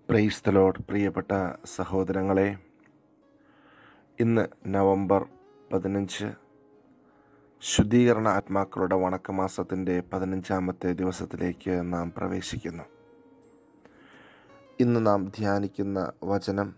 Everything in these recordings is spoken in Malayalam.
പ്രൈസ് ദ ലോഡ് പ്രിയപ്പെട്ട സഹോദരങ്ങളെ ഇന്ന് നവംബർ പതിനഞ്ച് ശുദ്ധീകരണ ആത്മാക്കളുടെ വണക്കമാസത്തിൻ്റെ പതിനഞ്ചാമത്തെ ദിവസത്തിലേക്ക് നാം പ്രവേശിക്കുന്നു ഇന്ന് നാം ധ്യാനിക്കുന്ന വചനം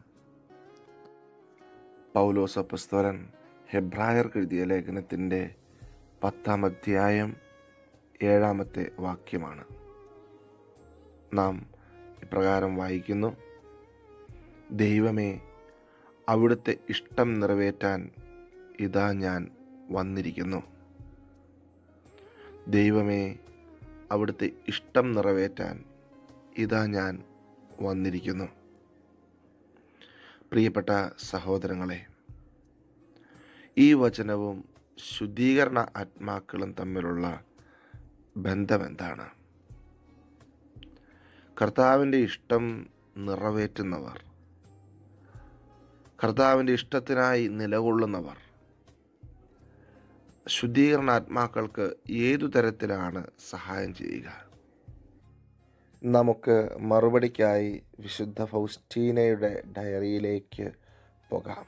പൗലോസ് അപ്പസ്തോലൻ ഹെബ്രായർക്ക് എഴുതിയ ലേഖനത്തിൻ്റെ പത്താം അധ്യായം ഏഴാമത്തെ വാക്യമാണ് നാം ഇപ്രകാരം വായിക്കുന്നു ദൈവമേ അവിടുത്തെ ഇഷ്ടം നിറവേറ്റാൻ ഇതാ ഞാൻ വന്നിരിക്കുന്നു ദൈവമേ അവിടുത്തെ ഇഷ്ടം നിറവേറ്റാൻ ഇതാ ഞാൻ വന്നിരിക്കുന്നു പ്രിയപ്പെട്ട സഹോദരങ്ങളെ ഈ വചനവും ശുദ്ധീകരണ ആത്മാക്കളും തമ്മിലുള്ള ബന്ധമെന്താണ് കർത്താവിൻ്റെ ഇഷ്ടം നിറവേറ്റുന്നവർ കർത്താവിൻ്റെ ഇഷ്ടത്തിനായി നിലകൊള്ളുന്നവർ ശുദ്ധീകരണ ആത്മാക്കൾക്ക് ഏതു തരത്തിലാണ് സഹായം ചെയ്യുക നമുക്ക് മറുപടിക്കായി വിശുദ്ധ ഫൗസ്റ്റീനയുടെ ഡയറിയിലേക്ക് പോകാം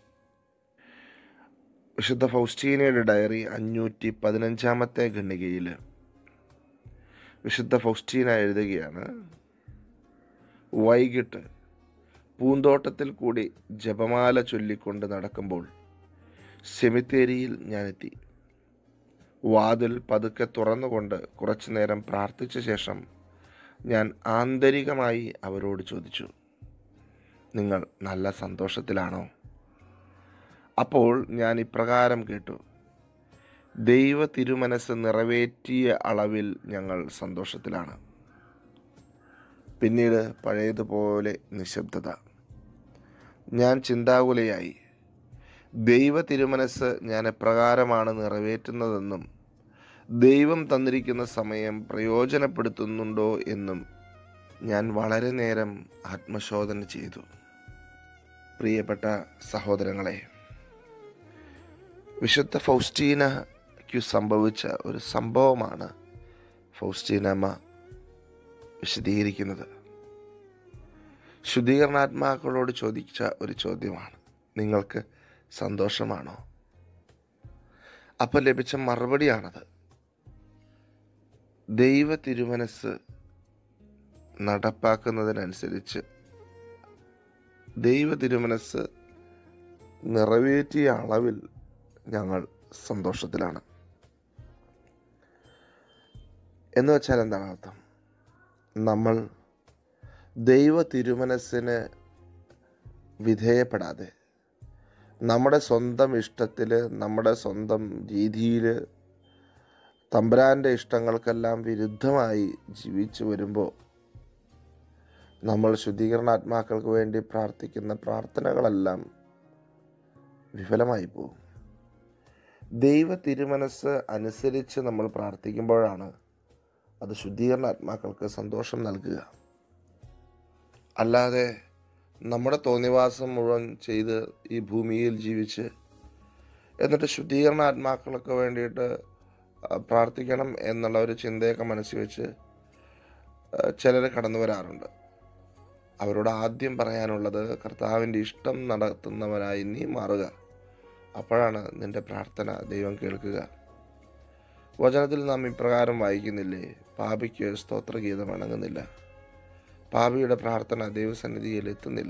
വിശുദ്ധ ഫൗസ്റ്റീനയുടെ ഡയറി അഞ്ഞൂറ്റി പതിനഞ്ചാമത്തെ ഖണ്ഡികയിൽ വിശുദ്ധ ഫൗസ്റ്റീന എഴുതുകയാണ് വൈകിട്ട് പൂന്തോട്ടത്തിൽ കൂടി ജപമാല ചൊല്ലിക്കൊണ്ട് നടക്കുമ്പോൾ സെമിത്തേരിയിൽ ഞാനെത്തി വാതിൽ പതുക്കെ തുറന്നുകൊണ്ട് കുറച്ചു നേരം പ്രാർത്ഥിച്ച ശേഷം ഞാൻ ആന്തരികമായി അവരോട് ചോദിച്ചു നിങ്ങൾ നല്ല സന്തോഷത്തിലാണോ അപ്പോൾ ഞാൻ ഇപ്രകാരം കേട്ടു ദൈവ തിരുമനസ് നിറവേറ്റിയ അളവിൽ ഞങ്ങൾ സന്തോഷത്തിലാണ് പിന്നീട് പഴയതുപോലെ നിശബ്ദത ഞാൻ ചിന്താകുലയായി ദൈവ തിരുമനസ് ഞാൻ എപ്രകാരമാണ് നിറവേറ്റുന്നതെന്നും ദൈവം തന്നിരിക്കുന്ന സമയം പ്രയോജനപ്പെടുത്തുന്നുണ്ടോ എന്നും ഞാൻ വളരെ നേരം ആത്മശോധന ചെയ്തു പ്രിയപ്പെട്ട സഹോദരങ്ങളെ വിശുദ്ധ ഫൗസ്റ്റീനയ്ക്കു സംഭവിച്ച ഒരു സംഭവമാണ് ഫൗസ്റ്റീനമ്മ വിശദീകരിക്കുന്നത് ശുദ്ധീകരണാത്മാക്കളോട് ചോദിച്ച ഒരു ചോദ്യമാണ് നിങ്ങൾക്ക് സന്തോഷമാണോ അപ്പോൾ ലഭിച്ച മറുപടിയാണത് ദൈവ തിരുമനസ് നടപ്പാക്കുന്നതിനനുസരിച്ച് ദൈവ തിരുമനസ് നിറവേറ്റിയ അളവിൽ ഞങ്ങൾ സന്തോഷത്തിലാണ് എന്ന് വെച്ചാൽ എന്താണ് അർത്ഥം നമ്മൾ ദൈവ തിരുമനസ്സിന് വിധേയപ്പെടാതെ നമ്മുടെ സ്വന്തം ഇഷ്ടത്തിൽ നമ്മുടെ സ്വന്തം രീതിയിൽ തമ്പുരാൻ്റെ ഇഷ്ടങ്ങൾക്കെല്ലാം വിരുദ്ധമായി ജീവിച്ചു വരുമ്പോൾ നമ്മൾ ശുദ്ധീകരണാത്മാക്കൾക്ക് വേണ്ടി പ്രാർത്ഥിക്കുന്ന പ്രാർത്ഥനകളെല്ലാം വിഫലമായി പോകും ദൈവ തിരുമനസ് അനുസരിച്ച് നമ്മൾ പ്രാർത്ഥിക്കുമ്പോഴാണ് അത് ശുദ്ധീകരണ ആത്മാക്കൾക്ക് സന്തോഷം നൽകുക അല്ലാതെ നമ്മുടെ തോന്നിവാസം മുഴുവൻ ചെയ്ത് ഈ ഭൂമിയിൽ ജീവിച്ച് എന്നിട്ട് ശുദ്ധീകരണ ആത്മാക്കൾക്ക് വേണ്ടിയിട്ട് പ്രാർത്ഥിക്കണം എന്നുള്ള ഒരു ചിന്തയൊക്കെ മനസ്സിൽ വെച്ച് ചിലർ കടന്നു വരാറുണ്ട് അവരോട് ആദ്യം പറയാനുള്ളത് കർത്താവിൻ്റെ ഇഷ്ടം നടത്തുന്നവനായി നീ മാറുക അപ്പോഴാണ് നിന്റെ പ്രാർത്ഥന ദൈവം കേൾക്കുക വചനത്തിൽ നാം ഇപ്രകാരം വായിക്കുന്നില്ലേ പാപിക്ക് സ്തോത്രഗീതം അണങ്ങുന്നില്ല പാപിയുടെ പ്രാർത്ഥന ദൈവസന്നിധിയിൽ എത്തുന്നില്ല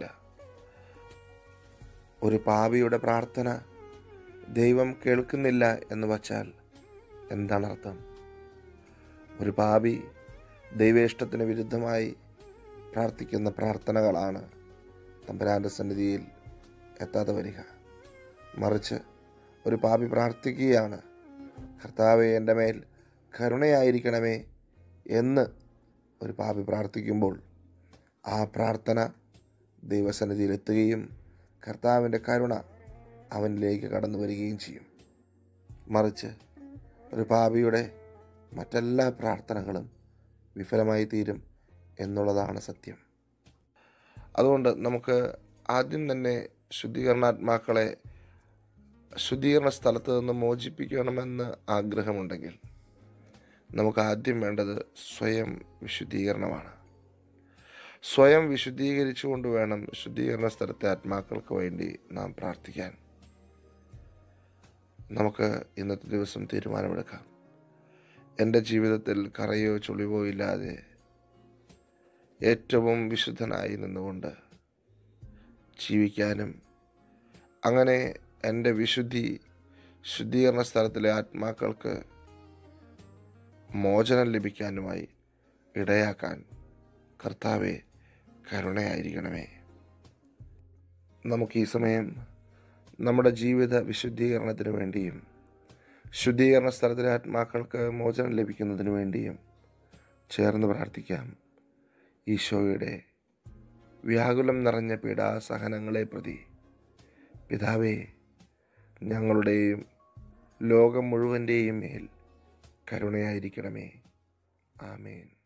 ഒരു പാപിയുടെ പ്രാർത്ഥന ദൈവം കേൾക്കുന്നില്ല എന്ന് വച്ചാൽ എന്താണ് അർത്ഥം ഒരു പാപി ദൈവേഷ്ടത്തിന് വിരുദ്ധമായി പ്രാർത്ഥിക്കുന്ന പ്രാർത്ഥനകളാണ് തമ്പുരാൻ്റെ സന്നിധിയിൽ എത്താതെ വരിക മറിച്ച് ഒരു പാപി പ്രാർത്ഥിക്കുകയാണ് കർത്താവെ എൻ്റെ മേൽ കരുണയായിരിക്കണമേ എന്ന് ഒരു പാപി പ്രാർത്ഥിക്കുമ്പോൾ ആ പ്രാർത്ഥന ദൈവസന്നിധിയിൽ എത്തുകയും കർത്താവിൻ്റെ കരുണ അവനിലേക്ക് കടന്നു വരികയും ചെയ്യും മറിച്ച് ഒരു പാപിയുടെ മറ്റെല്ലാ പ്രാർത്ഥനകളും വിഫലമായി തീരും എന്നുള്ളതാണ് സത്യം അതുകൊണ്ട് നമുക്ക് ആദ്യം തന്നെ ശുദ്ധീകരണാത്മാക്കളെ ശുദ്ധീകരണ സ്ഥലത്ത് നിന്ന് മോചിപ്പിക്കണമെന്ന് ആഗ്രഹമുണ്ടെങ്കിൽ നമുക്ക് ആദ്യം വേണ്ടത് സ്വയം വിശുദ്ധീകരണമാണ് സ്വയം വിശുദ്ധീകരിച്ചുകൊണ്ട് വേണം ശുദ്ധീകരണ സ്ഥലത്തെ ആത്മാക്കൾക്ക് വേണ്ടി നാം പ്രാർത്ഥിക്കാൻ നമുക്ക് ഇന്നത്തെ ദിവസം തീരുമാനമെടുക്കാം എൻ്റെ ജീവിതത്തിൽ കറയോ ചുളിവോ ഇല്ലാതെ ഏറ്റവും വിശുദ്ധനായി നിന്നുകൊണ്ട് ജീവിക്കാനും അങ്ങനെ എൻ്റെ വിശുദ്ധി ശുദ്ധീകരണ സ്ഥലത്തിലെ ആത്മാക്കൾക്ക് മോചനം ലഭിക്കാനുമായി ഇടയാക്കാൻ കർത്താവെ കരുണയായിരിക്കണമേ നമുക്ക് ഈ സമയം നമ്മുടെ ജീവിത വിശുദ്ധീകരണത്തിന് വേണ്ടിയും ശുദ്ധീകരണ സ്ഥലത്തിലെ ആത്മാക്കൾക്ക് മോചനം ലഭിക്കുന്നതിന് വേണ്ടിയും ചേർന്ന് പ്രാർത്ഥിക്കാം ഈശോയുടെ വ്യാകുലം നിറഞ്ഞ പീഡാസഹനങ്ങളെ പ്രതി പിതാവേ ഞങ്ങളുടെയും ലോകം മുഴുവൻ്റെയും മേൽ കരുണയായിരിക്കണമേ ആമേൻ